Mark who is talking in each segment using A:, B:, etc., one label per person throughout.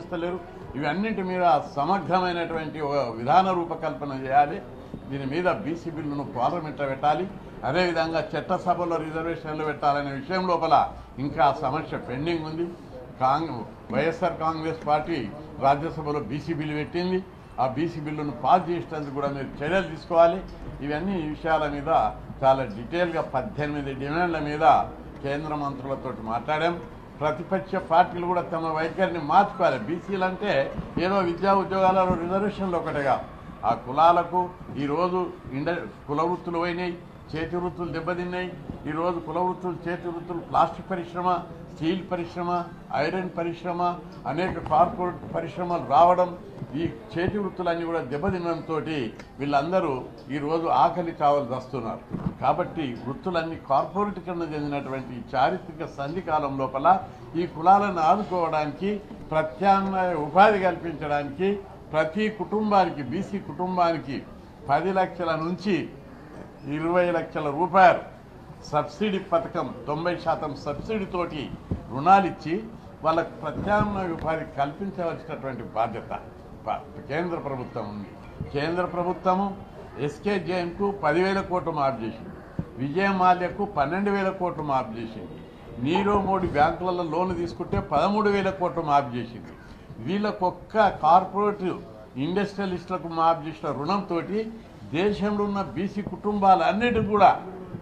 A: చేస్తలేరు ఇవన్నిటి మీద సమగ్రమైనటువంటి ఒక విధాన రూపకల్పన చేయాలి దీని మీద బీసీ బిల్లును పార్లమెంట్లో పెట్టాలి అదేవిధంగా చట్టసభలో రిజర్వేషన్లు పెట్టాలనే విషయం లోపల ఇంకా ఆ సమస్య పెండింగ్ ఉంది కాంగ్ వైఎస్ఆర్ కాంగ్రెస్ పార్టీ రాజ్యసభలో బీసీ బిల్లు పెట్టింది ఆ బీసీ బిల్లును పాస్ చేసేందుకు కూడా మీరు చర్యలు తీసుకోవాలి ఇవన్నీ ఈ విషయాల మీద చాలా డీటెయిల్గా పద్దెనిమిది డిమాండ్ల మీద కేంద్ర మంత్రులతో మాట్లాడాం ప్రతిపక్ష పార్టీలు కూడా తమ వైఖరిని మార్చుకోవాలి బీసీలు అంటే ఏదో విద్యా ఉద్యోగాలలో రిజర్వేషన్లు ఒకటిగా ఆ కులాలకు ఈరోజు ఇండ కుల వృత్తులు పోయినాయి చేతి వృత్తులు దెబ్బతిన్నాయి ఈరోజు కుల వృత్తులు చేతి వృత్తులు ప్లాస్టిక్ పరిశ్రమ స్టీల్ పరిశ్రమ ఐరన్ పరిశ్రమ అనేక కార్పొరేట్ పరిశ్రమలు రావడం ఈ చేతి వృత్తులన్నీ కూడా దెబ్బతినడంతో వీళ్ళందరూ ఈరోజు ఆకలి కావాల్సి వస్తున్నారు కాబట్టి వృత్తులన్నీ కార్పొరేటీకరణ చెందినటువంటి ఈ చారిత్రక సంధికాలం లోపల ఈ కులాలను ఆదుకోవడానికి ప్రత్యామ్నాయ ఉపాధి కల్పించడానికి ప్రతి కుటుంబానికి బీసీ కుటుంబానికి పది లక్షల నుంచి ఇరవై లక్షల రూపాయలు సబ్సిడీ పథకం తొంభై శాతం సబ్సిడీతోటి రుణాలు ఇచ్చి వాళ్ళకు ప్రత్యామ్నాయ ఉపాధి కల్పించవలసినటువంటి బాధ్యత ప- కేంద్ర ప్రభుత్వం ఉంది కేంద్ర ప్రభుత్వము ఎస్కే జైన్కు పదివేల కోట్లు మాఫ్ చేసింది విజయ మాల్యకు పన్నెండు వేల కోట్లు మాఫ్ చేసింది నీరవ్ మోడీ బ్యాంకులలో లోన్ తీసుకుంటే పదమూడు వేల కోట్లు మాఫ్ చేసింది వీళ్ళకు ఒక్క కార్పొరేట్ ఇండస్ట్రియలిస్టులకు మాఫ్ చేసిన రుణంతో దేశంలో ఉన్న బీసీ కుటుంబాలన్నిటికి కూడా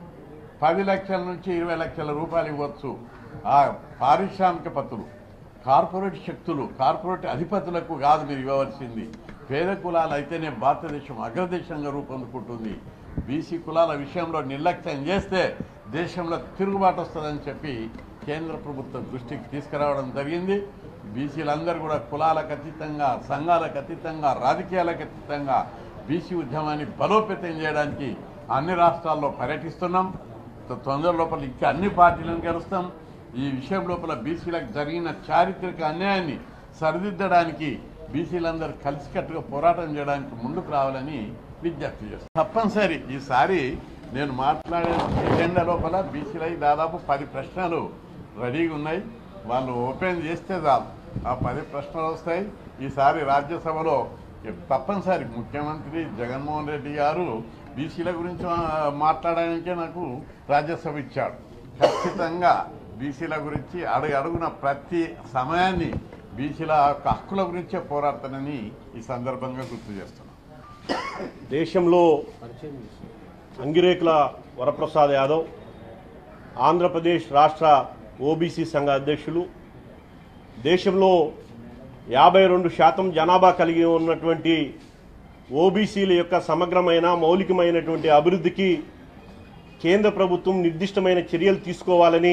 A: పది లక్షల నుంచి ఇరవై లక్షల రూపాయలు ఇవ్వచ్చు ఆ పారిశ్రామిక పత్రులు కార్పొరేట్ శక్తులు కార్పొరేట్ అధిపతులకు కాదు మీరు ఇవ్వవలసింది పేద కులాలు అయితేనే భారతదేశం అగ్రదేశంగా రూపొందుకుంటుంది బీసీ కులాల విషయంలో నిర్లక్ష్యం చేస్తే దేశంలో తిరుగుబాటు వస్తుందని చెప్పి కేంద్ర ప్రభుత్వం దృష్టికి తీసుకురావడం జరిగింది బీసీలందరూ కూడా కులాలకు అతీతంగా సంఘాలకు అతీతంగా రాజకీయాలకు అతీతంగా బీసీ ఉద్యమాన్ని బలోపేతం చేయడానికి అన్ని రాష్ట్రాల్లో పర్యటిస్తున్నాం తొ- తొందర లోపల ఇంకా అన్ని పార్టీలను గెలుస్తాం ఈ విషయం లోపల బీసీలకు జరిగిన చారిత్రక అన్యాయాన్ని సరిదిద్దడానికి బీసీలందరూ కలిసికట్టుగా పోరాటం చేయడానికి ముందుకు రావాలని విజ్ఞప్తి చేస్తాం తప్పనిసరి ఈసారి నేను మాట్లాడే ఎజెండా లోపల బీసీలై దాదాపు పది ప్రశ్నలు రెడీగా ఉన్నాయి వాళ్ళు ఓపెన్ చేస్తే చాలు ఆ పది ప్రశ్నలు వస్తాయి ఈసారి రాజ్యసభలో తప్పనిసరి ముఖ్యమంత్రి జగన్మోహన్ రెడ్డి గారు బీసీల గురించి మా- మాట్లాడడానికే నాకు రాజ్యసభ ఇచ్చాడు ఖచ్చితంగా బీసీల గురించి అడుగు అడుగున ప్రతి సమయాన్ని బీసీల యొక్క హక్కుల గురించే పోరాడతానని ఈ సందర్భంగా గుర్తు చేస్తున్నాను
B: దేశంలో అంగిరేకుల వరప్రసాద్ యాదవ్ ఆంధ్రప్రదేశ్ రాష్ట్ర ఓబీసీ సంఘ అధ్యక్షులు దేశంలో యాభై రెండు శాతం జనాభా కలిగి ఉన్నటువంటి ఓబీసీల యొక్క సమగ్రమైన మౌలికమైనటువంటి అభివృద్ధికి కేంద్ర ప్రభుత్వం నిర్దిష్టమైన చర్యలు తీసుకోవాలని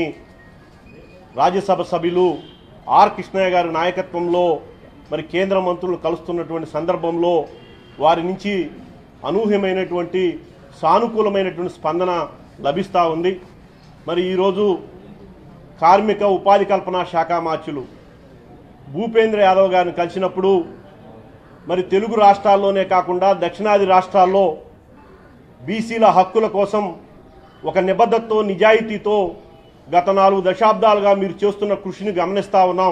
B: రాజ్యసభ సభ్యులు ఆర్ కృష్ణయ్య గారి నాయకత్వంలో మరి కేంద్ర మంత్రులు కలుస్తున్నటువంటి సందర్భంలో వారి నుంచి అనూహ్యమైనటువంటి సానుకూలమైనటువంటి స్పందన లభిస్తూ ఉంది మరి ఈరోజు కార్మిక ఉపాధి కల్పన శాఖ మార్చులు భూపేంద్ర యాదవ్ గారిని కలిసినప్పుడు మరి తెలుగు రాష్ట్రాల్లోనే కాకుండా దక్షిణాది రాష్ట్రాల్లో బీసీల హక్కుల కోసం ఒక నిబద్ధతతో నిజాయితీతో గత నాలుగు దశాబ్దాలుగా మీరు చేస్తున్న కృషిని గమనిస్తూ ఉన్నాం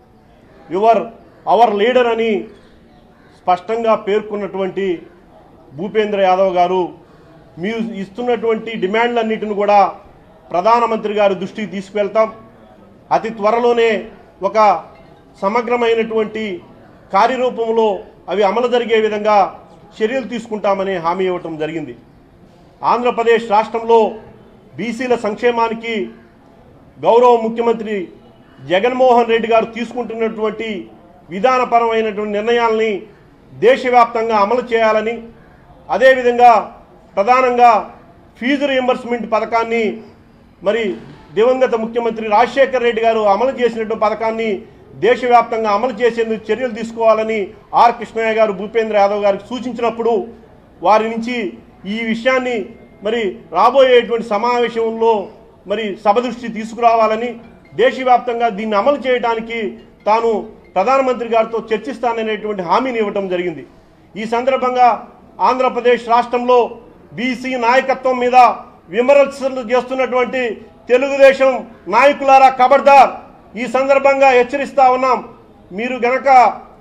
B: యువర్ అవర్ లీడర్ అని స్పష్టంగా పేర్కొన్నటువంటి భూపేంద్ర యాదవ్ గారు మీరు ఇస్తున్నటువంటి డిమాండ్లన్నిటిని కూడా ప్రధానమంత్రి గారి దృష్టికి తీసుకువెళ్తాం అతి త్వరలోనే ఒక సమగ్రమైనటువంటి కార్యరూపంలో అవి అమలు జరిగే విధంగా చర్యలు తీసుకుంటామని హామీ ఇవ్వటం జరిగింది ఆంధ్రప్రదేశ్ రాష్ట్రంలో బీసీల సంక్షేమానికి గౌరవ ముఖ్యమంత్రి జగన్మోహన్ రెడ్డి గారు తీసుకుంటున్నటువంటి విధానపరమైనటువంటి నిర్ణయాల్ని దేశవ్యాప్తంగా అమలు చేయాలని అదేవిధంగా ప్రధానంగా ఫీజు రియంబర్స్మెంట్ పథకాన్ని మరి దివంగత ముఖ్యమంత్రి రాజశేఖర్ రెడ్డి గారు అమలు చేసినటువంటి పథకాన్ని దేశవ్యాప్తంగా అమలు చేసేందుకు చర్యలు తీసుకోవాలని ఆర్ కృష్ణయ్య గారు భూపేంద్ర యాదవ్ గారికి సూచించినప్పుడు వారి నుంచి ఈ విషయాన్ని మరి రాబోయేటువంటి సమావేశంలో మరి సభ దృష్టి తీసుకురావాలని దేశవ్యాప్తంగా దీన్ని అమలు చేయడానికి తాను ప్రధానమంత్రి గారితో చర్చిస్తాననేటువంటి హామీని ఇవ్వటం జరిగింది ఈ సందర్భంగా ఆంధ్రప్రదేశ్ రాష్ట్రంలో బీసీ నాయకత్వం మీద విమర్శలు చేస్తున్నటువంటి తెలుగుదేశం నాయకులారా ఖబర్దార్ ఈ సందర్భంగా హెచ్చరిస్తా ఉన్నాం మీరు గనక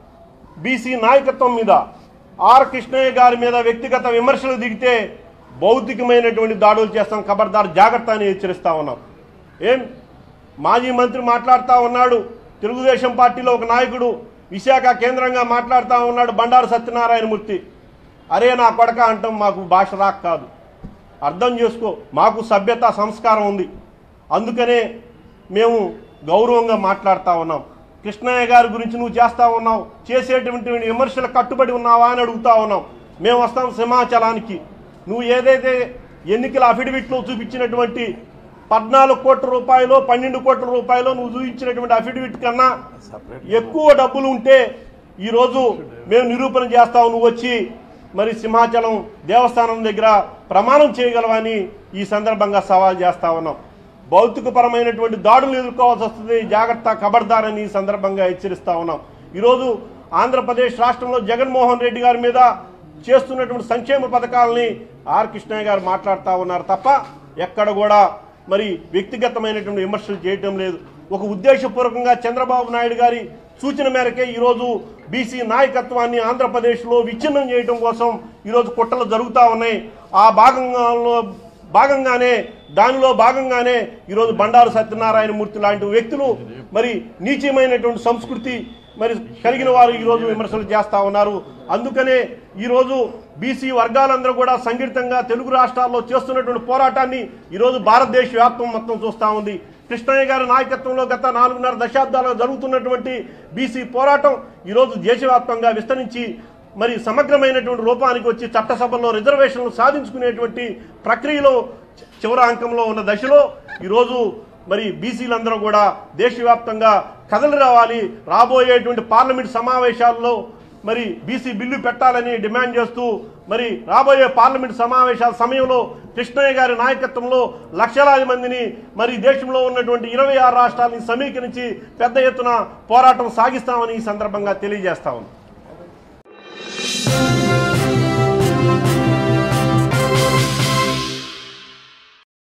B: బీసీ నాయకత్వం మీద ఆర్ కృష్ణయ్య గారి మీద వ్యక్తిగత విమర్శలు దిగితే భౌతికమైనటువంటి దాడులు చేస్తాం ఖబర్దార్ జాగ్రత్త అని హెచ్చరిస్తా ఉన్నాం ఏం మాజీ మంత్రి మాట్లాడుతూ ఉన్నాడు తెలుగుదేశం పార్టీలో ఒక నాయకుడు విశాఖ కేంద్రంగా మాట్లాడుతూ ఉన్నాడు బండారు సత్యనారాయణమూర్తి అరే నా కొడక అంటాం మాకు భాష రాక్ కాదు అర్థం చేసుకో మాకు సభ్యత సంస్కారం ఉంది అందుకనే మేము గౌరవంగా మాట్లాడుతూ ఉన్నాం కృష్ణయ్య గారి గురించి నువ్వు చేస్తా ఉన్నావు చేసేటువంటి విమర్శలు కట్టుబడి ఉన్నావా అని అడుగుతా ఉన్నాం మేము వస్తాం సింహాచలానికి నువ్వు ఏదైతే ఎన్నికల అఫిడవిట్లో చూపించినటువంటి పద్నాలుగు కోట్ల రూపాయలు పన్నెండు కోట్ల రూపాయలు నువ్వు చూపించినటువంటి అఫిడవిట్ కన్నా ఎక్కువ డబ్బులు ఉంటే ఈరోజు మేము నిరూపణ చేస్తావు నువ్వు వచ్చి మరి సింహాచలం దేవస్థానం దగ్గర ప్రమాణం చేయగలవని ఈ సందర్భంగా సవాల్ చేస్తా ఉన్నాం భౌతికపరమైనటువంటి దాడులు ఎదుర్కోవాల్సి వస్తుంది జాగ్రత్త ఖబర్దారని ఈ సందర్భంగా హెచ్చరిస్తా ఉన్నాం ఈరోజు ఆంధ్రప్రదేశ్ రాష్ట్రంలో జగన్మోహన్ రెడ్డి గారి మీద చేస్తున్నటువంటి సంక్షేమ పథకాలని ఆర్ కృష్ణయ్య గారు మాట్లాడుతూ ఉన్నారు తప్ప ఎక్కడ కూడా మరి వ్యక్తిగతమైనటువంటి విమర్శలు చేయటం లేదు ఒక ఉద్దేశపూర్వకంగా చంద్రబాబు నాయుడు గారి సూచన మేరకే ఈరోజు బీసీ నాయకత్వాన్ని ఆంధ్రప్రదేశ్లో విచ్ఛిన్నం చేయడం కోసం ఈరోజు కుట్రలు జరుగుతూ ఉన్నాయి ఆ భాగంగా భాగంగానే దానిలో భాగంగానే ఈరోజు బండారు సత్యనారాయణమూర్తి లాంటి వ్యక్తులు మరి నీచమైనటువంటి సంస్కృతి మరి కలిగిన వారు ఈరోజు విమర్శలు చేస్తా ఉన్నారు అందుకనే ఈరోజు బీసీ వర్గాలందరూ కూడా సంఘటితంగా తెలుగు రాష్ట్రాల్లో చేస్తున్నటువంటి పోరాటాన్ని ఈరోజు భారతదేశ వ్యాప్తం మొత్తం చూస్తూ ఉంది కృష్ణయ్య గారి నాయకత్వంలో గత నాలుగున్నర దశాబ్దాలుగా జరుగుతున్నటువంటి బీసీ పోరాటం ఈరోజు దేశవ్యాప్తంగా విస్తరించి మరి సమగ్రమైనటువంటి రూపానికి వచ్చి చట్టసభల్లో రిజర్వేషన్లు సాధించుకునేటువంటి ప్రక్రియలో చివరి అంకంలో ఉన్న దశలో ఈరోజు మరి బీసీలందరూ కూడా దేశవ్యాప్తంగా కదలి రావాలి రాబోయేటువంటి పార్లమెంట్ సమావేశాల్లో మరి బీసీ బిల్లు పెట్టాలని డిమాండ్ చేస్తూ మరి రాబోయే పార్లమెంట్ సమావేశాల సమయంలో కృష్ణయ్య గారి నాయకత్వంలో లక్షలాది మందిని మరి దేశంలో ఉన్నటువంటి ఇరవై ఆరు రాష్ట్రాలని సమీకరించి పెద్ద ఎత్తున పోరాటం సాగిస్తామని ఈ సందర్భంగా తెలియజేస్తా ఉన్నాం